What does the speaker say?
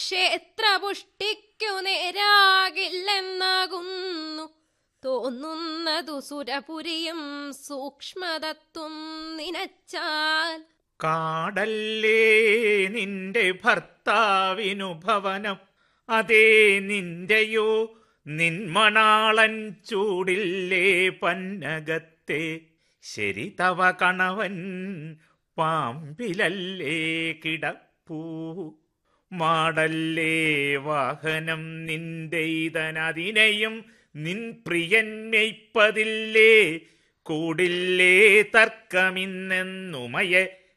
ക്ഷേത്രപുഷ്ടിക്കു നേരാകില്ലെന്നാകുന്നു തോന്നുന്നതു സുരപുരിയും സൂക്ഷ്മതത്വം നിനച്ചാൽ കാടല്ലേ നിന്റെ ഭർത്താവിനു ഭവനം അതേ നിന്റെയോ നിന്മണാളൻ ചൂടില്ലേ പന്നകത്തെ ശരി തവ കണവൻ പാമ്പിലല്ലേ കിടപ്പൂ മാടല്ലേ വാഹനം നിന്റെ ഇതനതിനെയും നിൻ പ്രിയൻ മെയ്പ്പതില്ലേ കൂടില്ലേ തർക്കമിന്നെന്നുമയെ